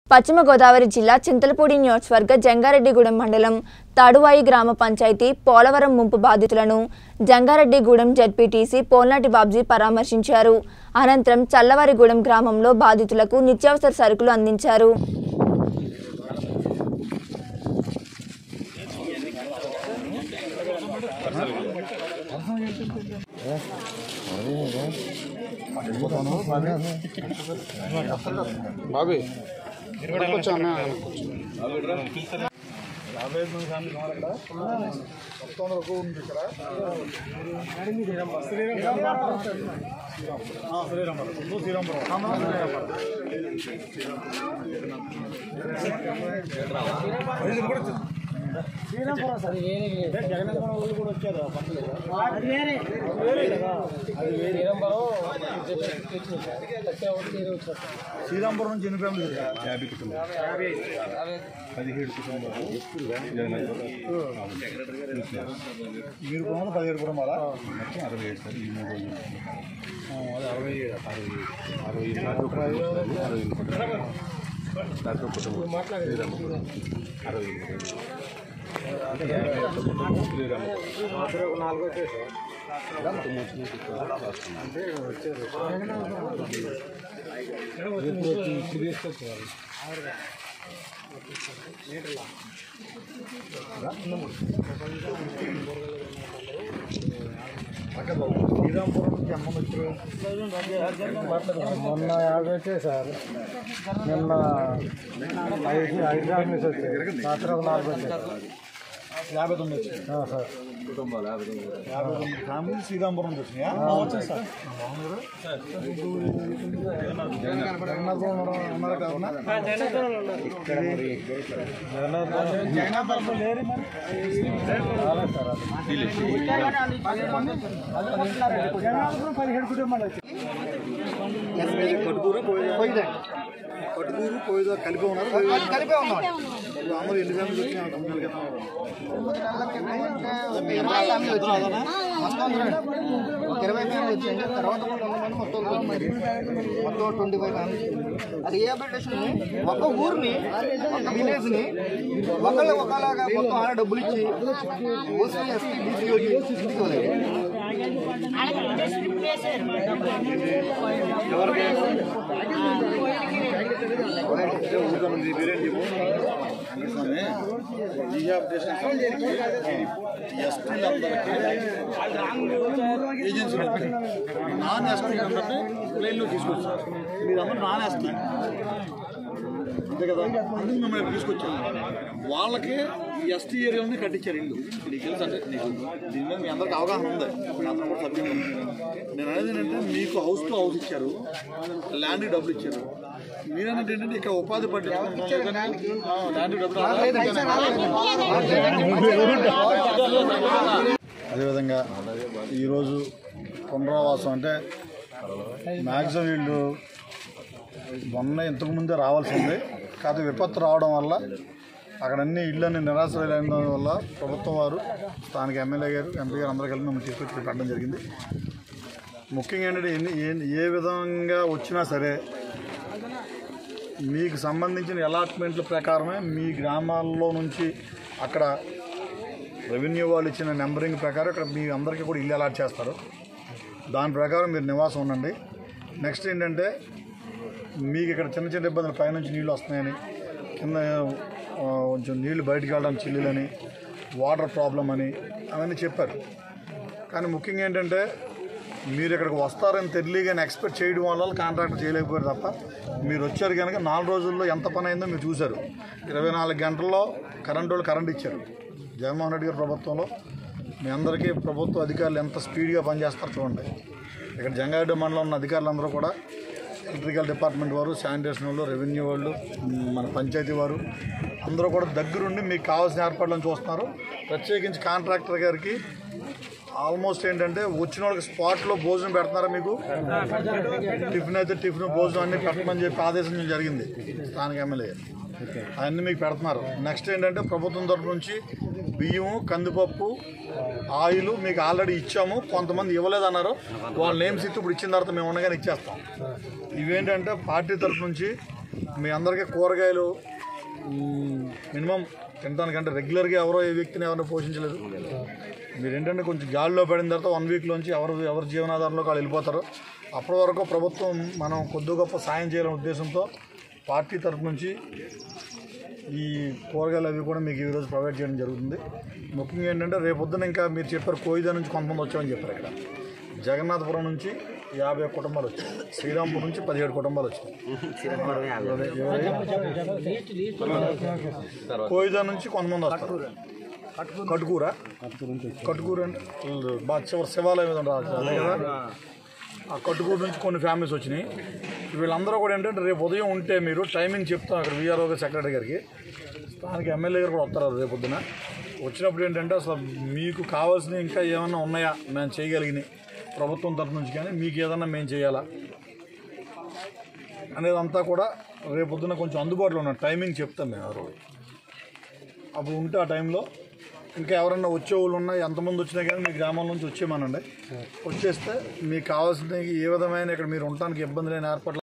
పశ్చిమ గోదావరి జిల్లా చింతలపూడి నియోజకవర్గ జంగారెడ్డిగూడెం మండలం తాడువాయి గ్రామ పంచాయతీ పోలవరం ముంపు బాధితులను జంగారెడ్డిగూడెం జడ్పీటీసీ పోల్నాటి బాబ్జీ పరామర్శించారు అనంతరం చల్లవారిగూడెం గ్రామంలో బాధితులకు నిత్యావసర సరుకులు అందించారు బాబీ కూర్చో అన్న యాభై ఐదు మంది ఫ్యామిలీ ఉన్నారు ఇక్కడ మొత్తం అందరూ ఎక్కువ ఉంది ఇక్కడ శ్రీరాంపురం శ్రీరాంపురం ముందు శ్రీరాంపురం శ్రీరాంపురం సార్ జగన్ వాళ్ళు కూడా వచ్చారు శ్రీరాంపురం నుంచి ఎన్ని ఫ్యామిలీ యాభై కుటుంబాలు పదిహేడు కుటుంబాలు మీరు కుటుంబాలు పదిహేడు కుటుంబాలా మొత్తం అరవై ఏడు సార్ ఈ మూడు రోజులు అదే అరవై ఏడు అరవై ఏడు అరవై ఏడు అరవై ఏడు కుటుంబాలు దాంట్లో కుటుంబం శ్రీరామపురం అరవై ఏడు శ్రీరామపురం నాలుగు వచ్చేసారు అంటే వచ్చారు శ్రీరాంపురం నుంచి అమ్మ వచ్చారు మొన్న యాభై వచ్చాయి సార్ నిన్న ఐదు హైదరాబాద్ నుంచి వచ్చాయి రాత్రి ఒక నాలుగు వచ్చాయి యాభై తొమ్మిది వచ్చాయి సార్ కుటుంబాలు యాభై తొమ్మిది యాభై తొమ్మిది ఫ్యామిలీ శ్రీరాంపురం నుంచి వచ్చినాయా వచ్చాయి సార్ జగన్నాథ్ ఉన్నారు కావున జగన్నాథ్ లేరు మరి రాలేదు సార్ జగన్నాథపురం పదిహేడు కుటుంబాలు వచ్చాయి కట్టుకూరు పోయిదా కట్టుకూరు పోయిదా కలిపి ఉన్నారు కలిపే ఉన్నారు మామూలు ఎన్ని ఫ్యామిలీ వచ్చినాయి కంపెనీలకి ఒక ఇరవై ఫ్యామిలీ వచ్చాయండి తర్వాత కూడా కొంతమంది మొత్తం వచ్చాయి. మొత్తం ట్వంటీ ఫైవ్ ఫ్యామిలీ రీహాబిలిటేషన్ ఒక ఊరిని ఒక విలేజ్ ని ఒకళ్ళు ఒకలాగా మొత్తం ఆడ డబ్బులు ఇచ్చి ఓసీ ఎస్టీ బీసీ ఇంటికి వదిలేదు ఊరుకోమని మీరేం చెప్పు స్వామి రీహాబిలిటేషన్ ఎస్టీలందరికీ ఏజెన్సీలు వచ్చాయి నాన్ ఎస్టీ అందరినీ ప్లేన్లో తీసుకొచ్చారు మీరందరూ నాన్ ఎస్టీ అంతే కదా అందుకు మిమ్మల్ని తీసుకొచ్చాను వాళ్ళకి ఈ ఎస్టీ ఏరియాలోనే కట్టించారు ఇల్లు నీకు తెలుసు అంటే నీకు దీని మీద మీ అందరికి అవగాహన ఉంది మీ అందరం కూడా సభ్యులు నేను అనేది ఏంటంటే మీకు హౌస్ టు హౌస్ ఇచ్చారు ల్యాండ్ డబ్బులు ఇచ్చారు మీరన్నది ఏంటంటే ఇక్కడ ఉపాధి పట్టించుకుంటాం ల్యాండ్ డబ్బులు అదేవిధంగా ఈరోజు పునరావాసం అంటే మ్యాక్సిమం వీళ్ళు మొన్న ఇంతకుముందే రావాల్సింది కాదు విపత్తు రావడం వల్ల అక్కడ అన్ని ఇళ్ళని నిరాశ్రయమైన వల్ల ప్రభుత్వం వారు స్థానిక ఎమ్మెల్యే గారు ఎంపీ గారు అందరూ కలిపి మమ్మల్ని తీసుకొచ్చి ఇక్కడ పెట్టడం జరిగింది ముఖ్యంగా ఏంటంటే ఎన్ని ఏ- ఏ విధంగా వచ్చినా సరే మీకు సంబంధించిన అలాట్మెంట్ల ప్రకారమే మీ గ్రామాల్లో నుంచి అక్కడ రెవెన్యూ వాళ్ళు ఇచ్చిన నెంబరింగ్ ప్రకారం ఇక్కడ మీ అందరికీ కూడా ఇల్లు అలాట్ చేస్తారు దాని ప్రకారం మీరు నివాసం ఉండండి నెక్స్ట్ ఏంటంటే మీకు ఇక్కడ చిన్న చిన్న ఇబ్బందులు పైనుంచి నీళ్ళు వస్తున్నాయని కింద ఆ, కొంచెం నీళ్లు బయటికి వెళ్ళడానికి చిల్లులని వాటర్ ప్రాబ్లం అని అవన్నీ చెప్పారు కానీ ముఖ్యంగా ఏంటంటే మీరు ఇక్కడికి వస్తారని తెలియగానే ఎక్స్పెక్ట్ చేయడం వల్ల కాంట్రాక్టర్ చేయలేకపోయారు తప్ప మీరు వచ్చారు కనుక నాలుగు రోజుల్లో ఎంత పని అయిందో మీరు చూశారు ఇరవై నాలుగు గంటల్లో కరెంట్ వాళ్ళు కరెంట్ ఇచ్చారు జగన్మోహన్ రెడ్డి గారి ప్రభుత్వంలో మీ అందరికీ ప్రభుత్వ అధికారులు ఎంత స్పీడ్గా పనిచేస్తారో చూడండి ఇక్కడ జంగారెడ్డి మండలం ఉన్న అధికారులందరూ కూడా ఎలక్ట్రికల్ డిపార్ట్మెంట్ వారు శానిటేషన్ వాళ్ళు రెవెన్యూ వాళ్ళు మ్, మన పంచాయతీ వారు అందరూ కూడా దగ్గరుండి మీకు కావాల్సిన ఏర్పాట్లను చూస్తున్నారు ప్రత్యేకించి కాంట్రాక్టర్ గారికి ఆల్మోస్ట్ ఏంటంటే వచ్చిన వాళ్ళకి స్పాట్లో భోజనం పెడుతున్నారా మీకు టిఫిన్ అయితే టిఫిన్ భోజనం అన్ని పెట్టమని చెప్పి ఆదేశించడం జరిగింది స్థానిక ఎమ్మెల్యే అవన్నీ మీకు పెడుతున్నారు నెక్స్ట్ ఏంటంటే ప్రభుత్వం తరపు నుంచి బియ్యము కందిపప్పు ఆయిల్ మీకు ఆల్రెడీ ఇచ్చాము కొంతమంది ఇవ్వలేదన్నారు వాళ్ళ నేమ్స్ ఇచ్చి ఇప్పుడు ఇచ్చిన తర్వాత మేము ఉండగానే ఇచ్చేస్తాం ఇవేంటంటే పార్టీ తరపు నుంచి మీ అందరికీ కూరగాయలు మ్, మినిమం తినడానికంటే రెగ్యులర్గా ఎవరో ఏ వ్యక్తిని ఎవరిని పోషించలేదు మీరు ఏంటంటే కొంచెం గాలిలో పడిన తర్వాత వన్ వీక్లోంచి ఎవరు ఎవరి జీవనాధారంలోకి వాళ్ళు వెళ్ళిపోతారు అప్పటి వరకు ప్రభుత్వం మనం కొద్ది గొప్ప సాయం చేయాలనే ఉద్దేశంతో పార్టీ తరఫు నుంచి ఈ కూరగాయలు అవి కూడా మీకు ఈరోజు ప్రొవైడ్ చేయడం జరుగుతుంది ముఖ్యంగా ఏంటంటే రేపొద్దున ఇంకా మీరు చెప్పారు కోయిదా నుంచి కొంతమంది వచ్చామని చెప్పారు ఇక్కడ జగన్నాథపురం నుంచి యాభై కుటుంబాలు వచ్చాయి శ్రీరాంపూర్ నుంచి పదిహేడు కుటుంబాలు వచ్చాయి కోయిదా నుంచి కొంతమంది వస్తారు కటుకూర కటుకూర అంటే బాగా చివరి శివాలయం మీద ఉంటుంది అదే కదా ఆ కట్టుకూరు నుంచి కొన్ని ఫ్యామిలీస్ వచ్చినాయి వీళ్ళందరూ కూడా ఏంటంటే రేపు ఉదయం ఉంటే మీరు టైమింగ్ చెప్తాం అక్కడ విఆర్ఓ సెక్రటరీ గారికి స్థానిక ఎమ్మెల్యే గారు కూడా వస్తారు రేపు పొద్దున వచ్చినప్పుడు ఏంటంటే అసలు మీకు కావాల్సిన ఇంకా ఏమైనా ఉన్నాయా మేము చేయగలిగినాయి ప్రభుత్వం తరఫు నుంచి కానీ మీకు ఏదన్నా మేము చేయాలా అనేదంతా కూడా రేపు పొద్దున కొంచెం అందుబాటులో ఉన్న టైమింగ్ చెప్తాం మేము ఆ రోజు అప్పుడు ఉంటే ఆ టైంలో ఇంకా ఎవరన్నా వచ్చే వాళ్ళు ఉన్నా ఎంతమంది వచ్చినా కానీ మీ గ్రామం నుంచి వచ్చేయమనండి వచ్చేస్తే మీకు కావాల్సిన ఏ విధమైన ఇక్కడ మీరు ఉండటానికి ఇబ్బంది లేని ఏర్పాట్లు